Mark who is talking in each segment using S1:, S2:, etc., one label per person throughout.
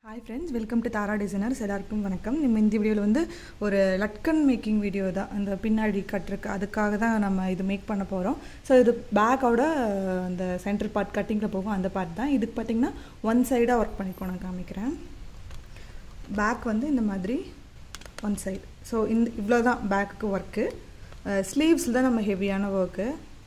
S1: hi friends welcome to Tara designers எல்லாருக்கும் வணக்கம் நம்ம இந்த வீடியோவில் வந்து ஒரு லட்கன் மேக்கிங் வீடியோ தான் அந்த பின்னாடி கட்டுறக்கு அதுக்காக தான் நம்ம இது மேக் பண்ண போகிறோம் ஸோ இது பேக்கோட அந்த சென்டர் பார்ட் கட்டிங்கில் போகும் அந்த பார்ட் தான் இதுக்கு பார்த்தீங்கன்னா ஒன் சைடாக ஒர்க் பண்ணிக்கோ நான் காமிக்கிறேன் பேக் வந்து இந்த மாதிரி ஒன் சைடு ஸோ இந்த இவ்வளோ தான் பேக்குக்கு ஒர்க்கு ஸ்லீவ்ஸில் தான் நம்ம ஹெவியான ஒர்க்கு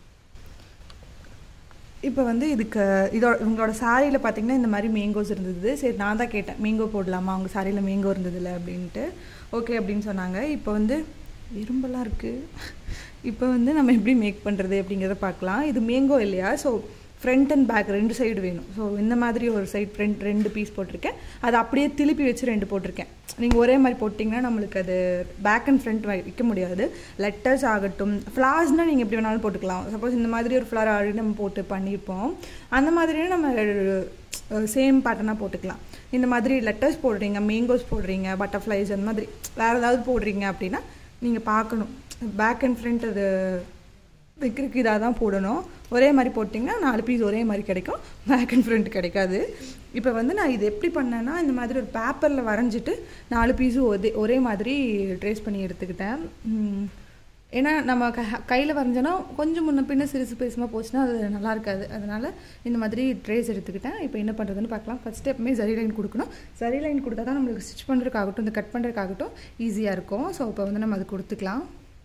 S1: இப்போ வந்து இதுக்கு இதோட இவங்களோட சாரியில் பார்த்தீங்கன்னா இந்த மாதிரி மேங்கோஸ் இருந்தது சரி நான் தான் கேட்டேன் மேங்கோ போடலாமா அவங்க சாரியில் மேங்கோ இருந்ததில்ல அப்படின்ட்டு ஓகே அப்படின்னு சொன்னாங்க இப்போ வந்து எறும்பெல்லாம் இருக்குது இப்போ வந்து நம்ம எப்படி மேக் பண்ணுறது அப்படிங்கிறத பார்க்கலாம் இது மேங்கோ இல்லையா ஸோ ஃப்ரண்ட் அண்ட் பேக் ரெண்டு சைடு வேணும் ஸோ இந்த மாதிரி ஒரு சைடு ஃப்ரண்ட் ரெண்டு பீஸ் போட்டிருக்கேன் அதை அப்படியே திருப்பி வச்சு ரெண்டு போட்டிருக்கேன் நீங்கள் ஒரே மாதிரி போட்டிங்கன்னா நம்மளுக்கு அது பேக் அண்ட் ஃப்ரண்ட் வைக்க முடியாது லெட்டர்ஸ் ஆகட்டும் ஃப்ளார்ஸ்னால் நீங்கள் எப்படி வேணாலும் போட்டுக்கலாம் சப்போஸ் இந்த மாதிரி ஒரு ஃப்ளார் ஆல்ரெடி நம்ம போட்டு பண்ணியிருப்போம் அந்த மாதிரியே நம்ம சேம் பேட்டர்னாக போட்டுக்கலாம் இந்த மாதிரி லெட்டர்ஸ் போடுறீங்க மேங்கோஸ் போடுறீங்க பட்டர்ஃப்ளைஸ் அந்த மாதிரி வேறு ஏதாவது போடுறீங்க அப்படின்னா நீங்கள் பார்க்கணும் பேக் அண்ட் ஃப்ரண்ட் அது வைக்கிறதுக்கு இதாக தான் போடணும் ஒரே மாதிரி போட்டிங்கன்னா நாலு பீஸ் ஒரே மாதிரி கிடைக்கும் பேக் அண்ட் ஃப்ரண்ட் கிடைக்காது இப்போ வந்து நான் இது எப்படி பண்ணேன்னா இந்த மாதிரி ஒரு பேப்பரில் வரைஞ்சிட்டு நாலு பீஸும் ஒரே ஒரே மாதிரி ட்ரேஸ் பண்ணி எடுத்துக்கிட்டேன் ஏன்னா நம்ம க கையில் வரைஞ்சோன்னா கொஞ்சம் முன்ன பின்ன சிறுசு பெருசுமாக போச்சுன்னா அது நல்லா இருக்காது அதனால் இந்த மாதிரி ட்ரேஸ் எடுத்துக்கிட்டேன் இப்போ என்ன பண்ணுறதுன்னு பார்க்கலாம் ஃபஸ்ட்டு எப்பவுமே ஜரி லைன் கொடுக்கணும் ஜரி லைன் கொடுத்தா தான் நம்மளுக்கு ஸ்டிச் பண்ணுறதுக்காகட்டும் இந்த கட் பண்ணுறதுக்காகட்டும் ஈஸியாக இருக்கும் ஸோ இப்போ வந்து நம்ம அது கொடுத்துக்கலாம்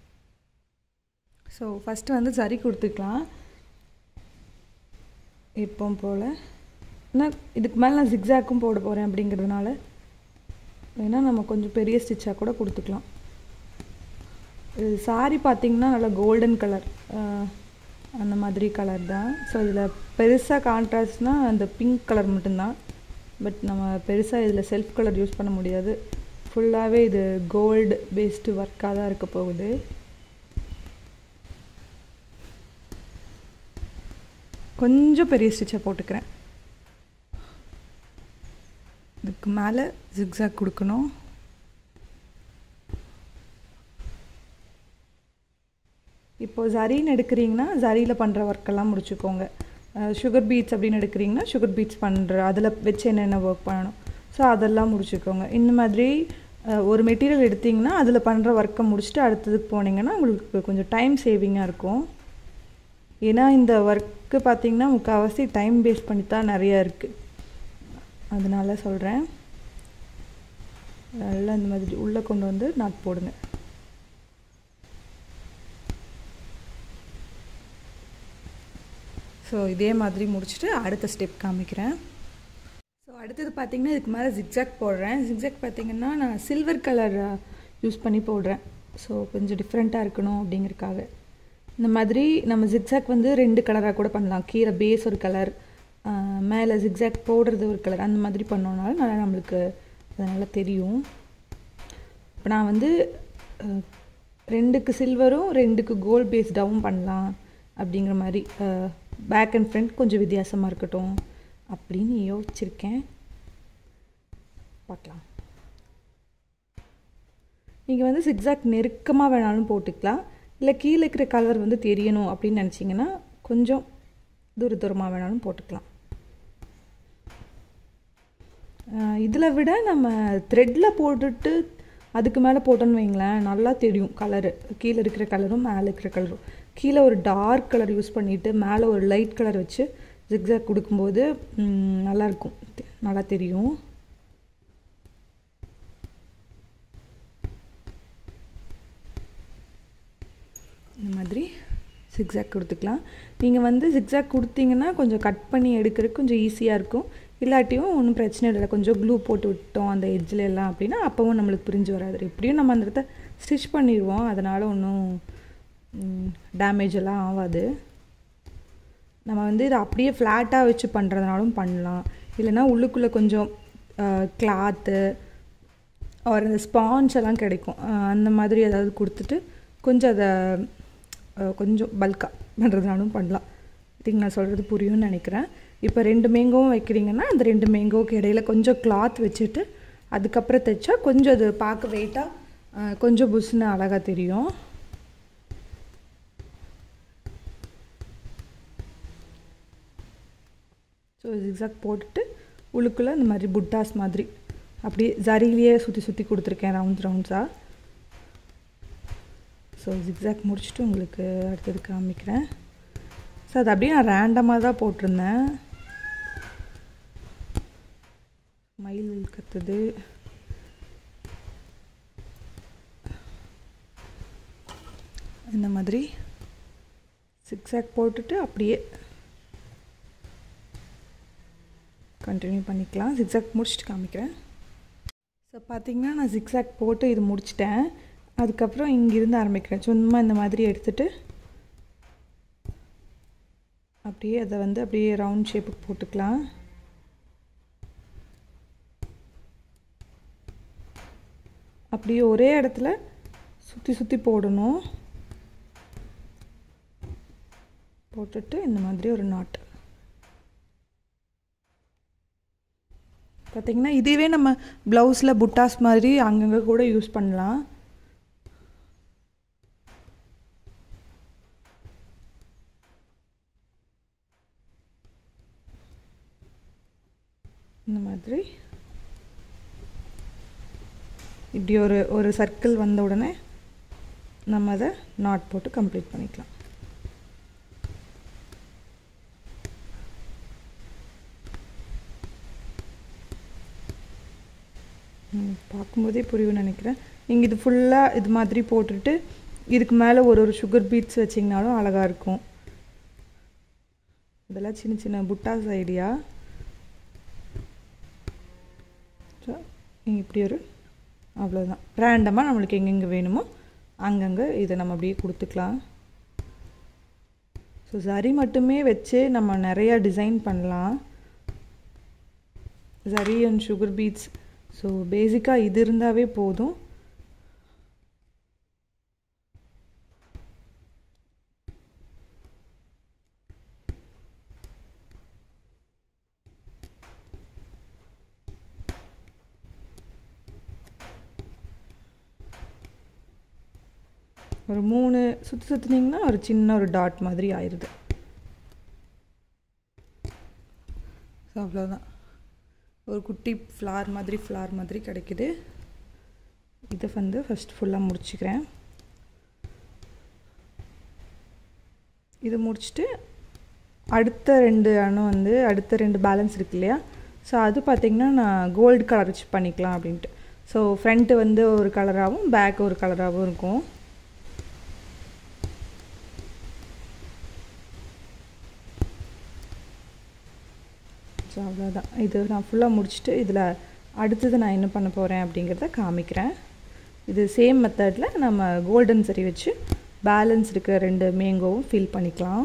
S1: ஸோ ஃபஸ்ட்டு வந்து சரி கொடுத்துக்கலாம் இப்போ போல் ஆனால் இதுக்கு மேலே நான் ஜிக்ஸாக்கும் போட போகிறேன் அப்படிங்கிறதுனால வேணா நம்ம கொஞ்சம் பெரிய ஸ்டிச்சாக கூட கொடுத்துக்கலாம் இது சாரி பார்த்திங்கன்னா நல்லா கோல்டன் கலர் அந்த மாதிரி கலர் தான் ஸோ இதில் பெருசாக கான்ட்ராஸ்ட்னால் அந்த பிங்க் கலர் மட்டும்தான் பட் நம்ம பெருசாக இதில் செல்ஃப் கலர் யூஸ் பண்ண முடியாது ஃபுல்லாகவே இது கோல்டு பேஸ்டு ஒர்க்காக தான் இருக்க போகுது கொஞ்சம் பெரிய ஸ்டிச்சை போட்டுக்கிறேன் இதுக்கு மேலே ஜிக்ஸாக் கொடுக்கணும் இப்போ ஜரின்னு எடுக்கிறீங்கன்னா ஜரியில் பண்ணுற ஒர்க்கெல்லாம் முடிச்சுக்கோங்க சுகர் பீட்ஸ் அப்படின்னு எடுக்கிறீங்கன்னா சுகர் பீட்ஸ் பண்ணுற அதில் வச்சு என்னென்ன ஒர்க் பண்ணணும் ஸோ அதெல்லாம் முடிச்சுக்கோங்க இந்த மாதிரி ஒரு மெட்டீரியல் எடுத்திங்கன்னா அதில் பண்ணுற ஒர்க்கை முடிச்சுட்டு அடுத்ததுக்கு போனீங்கன்னா உங்களுக்கு கொஞ்சம் டைம் சேவிங்காக இருக்கும் ஏன்னா இந்த ஒர்க்கு பார்த்திங்கன்னா முக்கால்வாசி டைம் வேஸ்ட் பண்ணி தான் நிறையா இருக்குது அதனால சொல்கிறேன் நல்லா இந்த மாதிரி உள்ளே கொண்டு வந்து நாட் போடுங்க ஸோ இதே மாதிரி முடிச்சுட்டு அடுத்த ஸ்டெப் காமிக்கிறேன் ஸோ அடுத்தது பார்த்திங்கன்னா இதுக்கு மேலே ஜிக்ஸாக் போடுறேன் ஜிக்ஸாக் பார்த்திங்கன்னா நான் சில்வர் கலர் யூஸ் பண்ணி போடுறேன் ஸோ கொஞ்சம் டிஃப்ரெண்ட்டாக இருக்கணும் அப்படிங்கிறக்காக இந்த மாதிரி நம்ம ஜிக்ஸாக் வந்து ரெண்டு கலராக கூட பண்ணலாம் கீழே பேஸ் ஒரு கலர் மேலே ஜிக்ஸாக் போடுறது ஒரு கலர் அந்த மாதிரி பண்ணோனாலும் நல்லா நம்மளுக்கு அது நல்லா தெரியும் இப்போ நான் வந்து ரெண்டுக்கு சில்வரும் ரெண்டுக்கு கோல்ட் பேஸ்டாகவும் பண்ணலாம் அப்படிங்கிற மாதிரி பேக் அண்ட் ஃப்ரண்ட் கொஞ்சம் வித்தியாசமாக இருக்கட்டும் அப்படின்னு யோசிச்சிருக்கேன் பார்க்கலாம் நீங்கள் வந்து சிக்ஸாக் நெருக்கமாக வேணாலும் போட்டுக்கலாம் இல்லை கீழே இருக்கிற கலர் வந்து தெரியணும் அப்படின்னு நினச்சிங்கன்னா கொஞ்சம் தூர தூரமாக வேணாலும் போட்டுக்கலாம் இதில் விட நம்ம த்ரெட்டில் போட்டுட்டு அதுக்கு மேலே போட்டோன்னு வைங்களேன் நல்லா தெரியும் கலரு கீழே இருக்கிற கலரும் மேலே இருக்கிற கலரும் கீழே ஒரு டார்க் கலர் யூஸ் பண்ணிவிட்டு மேலே ஒரு லைட் கலர் வச்சு ஜிக்ஸாக் கொடுக்கும்போது நல்லாயிருக்கும் நல்லா தெரியும் இந்த மாதிரி ஜிக்ஸாக் கொடுத்துக்கலாம் நீங்கள் வந்து ஜிக்ஸாக் கொடுத்தீங்கன்னா கொஞ்சம் கட் பண்ணி எடுக்கிறதுக்கு கொஞ்சம் ஈஸியாக இருக்கும் இல்லாட்டியும் ஒன்றும் பிரச்சனை இல்லை கொஞ்சம் க்ளூ போட்டு விட்டோம் அந்த எட்ஜில் எல்லாம் அப்படின்னா அப்போவும் நம்மளுக்கு பிரிஞ்சு வராது எப்படியும் நம்ம அந்த இடத்த ஸ்டிச் பண்ணிடுவோம் அதனால் ஒன்றும் டேமேஜ் எல்லாம் ஆகாது நம்ம வந்து இதை அப்படியே ஃப்ளாட்டாக வச்சு பண்ணுறதுனாலும் பண்ணலாம் இல்லைனா உள்ளுக்குள்ளே கொஞ்சம் கிளாத்து ஒரு இந்த ஸ்பான்ஸ் எல்லாம் கிடைக்கும் அந்த மாதிரி ஏதாவது கொடுத்துட்டு கொஞ்சம் அதை கொஞ்சம் பல்காக பண்ணுறதுனாலும் பண்ணலாம் திங்க் நான் சொல்கிறது புரியும்னு நினைக்கிறேன் இப்போ ரெண்டு மேங்கோவும் வைக்கிறீங்கன்னா அந்த ரெண்டு மேங்கோவுக்கு இடையில கொஞ்சம் கிளாத் வச்சுட்டு அதுக்கப்புறம் தைச்சா கொஞ்சம் அது பார்க்க வெயிட்டாக கொஞ்சம் புஷ்னு அழகாக தெரியும் ஸோ ஜிக்ஸாக் போட்டுட்டு உள்ளுக்குள்ளே இந்த மாதிரி புட்டாஸ் மாதிரி அப்படியே ஜரியிலேயே சுற்றி சுற்றி கொடுத்துருக்கேன் ரவுண்ட்ஸ் ரவுண்ட்ஸாக ஸோ ஜிக்ஸாக் முடிச்சுட்டு உங்களுக்கு அடுத்தது காமிக்கிறேன் ஸோ அது அப்படியே நான் ரேண்டமாக தான் போட்டிருந்தேன் மயில் கத்துது இந்த மாதிரி சிக்ஸாக் போட்டுட்டு அப்படியே கண்டினியூ பண்ணிக்கலாம் ஜிக்ஸாக் முடிச்சுட்டு காமிக்கிறேன் ஸோ பார்த்தீங்கன்னா நான் ஜிக்ஸாக் போட்டு இது முடிச்சிட்டேன் அதுக்கப்புறம் இங்கிருந்து ஆரம்பிக்கிறேன் சும்மா இந்த மாதிரி எடுத்துகிட்டு அப்படியே அதை வந்து அப்படியே ரவுண்ட் ஷேப்புக்கு போட்டுக்கலாம் அப்படியே ஒரே இடத்துல சுற்றி சுற்றி போடணும் போட்டுட்டு இந்த மாதிரி ஒரு நாட் பார்த்திங்கன்னா இதுவே நம்ம ப்ளவுஸில் புட்டாஸ் மாதிரி அங்கங்கே கூட யூஸ் பண்ணலாம் இந்த மாதிரி இப்படி ஒரு ஒரு சர்க்கிள் வந்த உடனே நம்ம அதை நாட் போட்டு கம்ப்ளீட் பண்ணிக்கலாம் பார்க்கும்போதே புரியும்னு நினைக்கிறேன் நீங்கள் இது ஃபுல்லாக இது மாதிரி போட்டுட்டு இதுக்கு மேலே ஒரு ஒரு சுகர் பீட்ஸ் வச்சிங்கனாலும் அழகாக இருக்கும் இதெல்லாம் சின்ன சின்ன புட்டாஸ் ஐடியா ஸோ நீங்கள் இப்படி ஒரு அவ்வளோதான் ரேண்டமாக நம்மளுக்கு எங்கெங்கே வேணுமோ அங்கங்கே இதை நம்ம அப்படியே கொடுத்துக்கலாம் ஸோ சரி மட்டுமே வச்சு நம்ம நிறையா டிசைன் பண்ணலாம் சரி அண்ட் சுகர் பீட்ஸ் ஸோ பேசிக்காக இது இருந்தாவே போதும் ஒரு மூணு சுற்றி சுற்றுனீங்கன்னா ஒரு சின்ன ஒரு டாட் மாதிரி ஆயிடுது ஸோ அவ்வளோதான் ஒரு குட்டி ஃப்ளார் மாதிரி ஃப்ளார் மாதிரி கிடைக்குது இதை வந்து ஃபஸ்ட் ஃபுல்லாக முடிச்சுக்கிறேன் இது முடிச்சுட்டு அடுத்த ரெண்டு அணு வந்து அடுத்த ரெண்டு பேலன்ஸ் இருக்கு இல்லையா ஸோ அது பார்த்திங்கன்னா நான் கோல்டு கலர் வச்சு பண்ணிக்கலாம் அப்படின்ட்டு ஸோ ஃப்ரண்ட்டு வந்து ஒரு கலராகவும் பேக் ஒரு கலராகவும் இருக்கும் ஸோ அவ்வளோதான் இது நான் ஃபுல்லாக முடிச்சுட்டு இதில் அடுத்தது நான் என்ன பண்ண போகிறேன் அப்படிங்கிறத காமிக்கிறேன் இது சேம் மெத்தடில் நம்ம கோல்டன் சரி வச்சு பேலன்ஸ் இருக்க ரெண்டு மேங்கோவும் ஃபில் பண்ணிக்கலாம்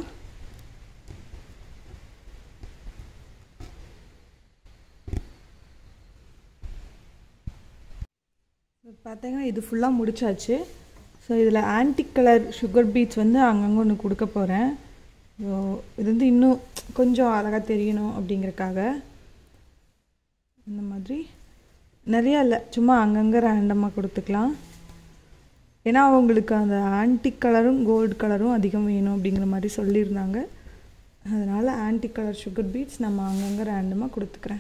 S1: பார்த்தீங்கன்னா இது ஃபுல்லாக முடிச்சாச்சு ஸோ இதில் ஆன்டிக் கலர் சுகர் பீட்ஸ் வந்து அங்கங்கே ஒன்று கொடுக்க போகிறேன் ஸோ இது வந்து இன்னும் கொஞ்சம் அழகாக தெரியணும் அப்படிங்கிறக்காக இந்த மாதிரி நிறையா இல்லை சும்மா அங்கங்கே ரேண்டமாக கொடுத்துக்கலாம் ஏன்னா அவங்களுக்கு அந்த ஆன்டிக் கலரும் கோல்டு கலரும் அதிகம் வேணும் அப்படிங்கிற மாதிரி சொல்லியிருந்தாங்க அதனால் ஆன்டிக் கலர் சுகர் பீட்ஸ் நம்ம அங்கங்கே ரேண்டமாக கொடுத்துக்கிறேன்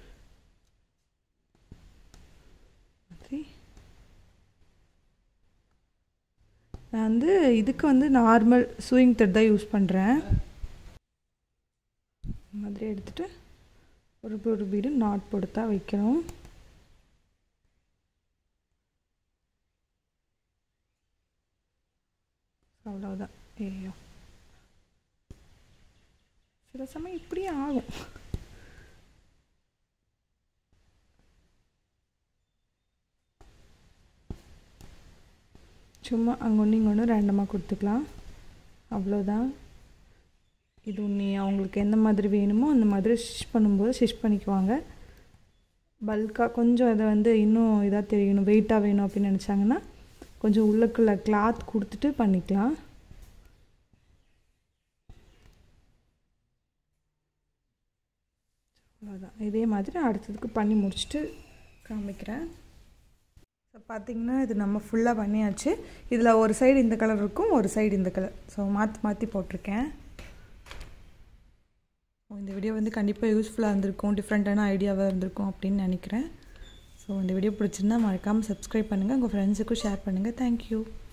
S1: மாதிரி நான் வந்து இதுக்கு வந்து நார்மல் சூயிங் த்ரெட் தான் யூஸ் பண்ணுறேன் மாதிரி எடுத்துகிட்டு ஒரு ஒரு பீடு நாட் போட்டு தான் வைக்கணும் அவ்வளோதான் ஐயோ சில சமயம் இப்படியே ஆகும் சும்மா அங்கே ஒன்று இங்கே ஒன்று ரேண்டமாக கொடுத்துக்கலாம் அவ்வளோதான் இது நீ அவங்களுக்கு எந்த மாதிரி வேணுமோ அந்த மாதிரி ஸ்டிச் பண்ணும்போது ஸ்டிச் பண்ணிக்குவாங்க பல்காக கொஞ்சம் இதை வந்து இன்னும் இதாக தெரியணும் வெயிட்டாக வேணும் அப்படின்னு நினச்சாங்கன்னா கொஞ்சம் உள்ளக்குள்ள கிளாத் கொடுத்துட்டு பண்ணிக்கலாம் அவ்வளோதான் இதே மாதிரி அடுத்ததுக்கு பண்ணி முடிச்சுட்டு காமிக்கிறேன் ஸோ பார்த்திங்கன்னா இது நம்ம ஃபுல்லாக பண்ணியாச்சு இதில் ஒரு சைடு இந்த கலர் இருக்கும் ஒரு சைடு இந்த கலர் ஸோ மாற்றி மாற்றி போட்டிருக்கேன் இந்த வீடியோ வந்து கண்டிப்பாக யூஸ்ஃபுல்லாக இருந்திருக்கும் டிஃப்ரெண்ட்டான ஐடியாவாக இருந்திருக்கும் அப்படின்னு நினைக்கிறேன் ஸோ இந்த வீடியோ பிடிச்சிருந்தா மறக்காமல் சப்ஸ்கிரைப் பண்ணுங்கள் உங்கள் ஃப்ரெண்ட்ஸுக்கும் ஷேர் பண்ணுங்கள் தேங்க்யூ